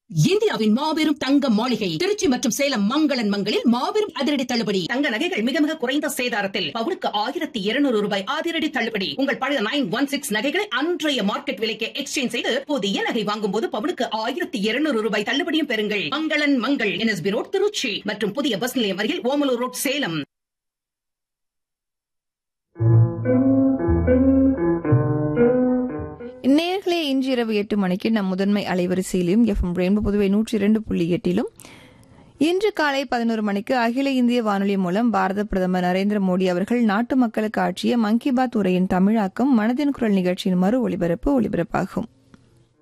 இந்தியாவின் மாபெரும் தங்க மாளிகை திருச்சி மற்றும் சேலம் மங்களன் மங்களில் மாபெரும் அதிரடி தள்ளுபடி தங்க நகைகள் மிக மிக குறைந்த சேதாரத்தில் பவுனுக்கு ஆயிரத்தி இருநூறு ரூபாய் அதிரடி தள்ளுபடி உங்கள் பழைய நைன் ஒன் சிக்ஸ் நகைகளை அன்றைய மார்க்கெட் விலைக்கு எக்ஸ்சேஞ்ச் செய்து புதிய நகை வாங்கும் போது பவுனுக்கு ஆயிரத்தி இருநூறு ரூபாய் தள்ளுபடியும் பெறுங்கள் மங்களன் மங்கள் என்எஸ்பி ரோட் திருச்சி மற்றும் புதிய பஸ் நிலையம் அருகில் ஓமலூர் ரோட் சேலம் நேர்களே இன்று இரவு எட்டு மணிக்கு நம் முதன்மை அலைவரிசையிலும் எஃப்எம் ரெயின்போ புதுவை நூற்றி இரண்டு புள்ளி எட்டிலும் இன்று காலை பதினோரு மணிக்கு அகில இந்திய வானொலி மூலம் பாரத பிரதமர் நரேந்திர மோடி அவர்கள் நாட்டு மக்களுக்கு ஆற்றிய மன் கி பாத் உரையின் தமிழாக்கம் மனதின் குரல் நிகழ்ச்சியின் மறு ஒலிபரப்பு ஒலிபரப்பாகும்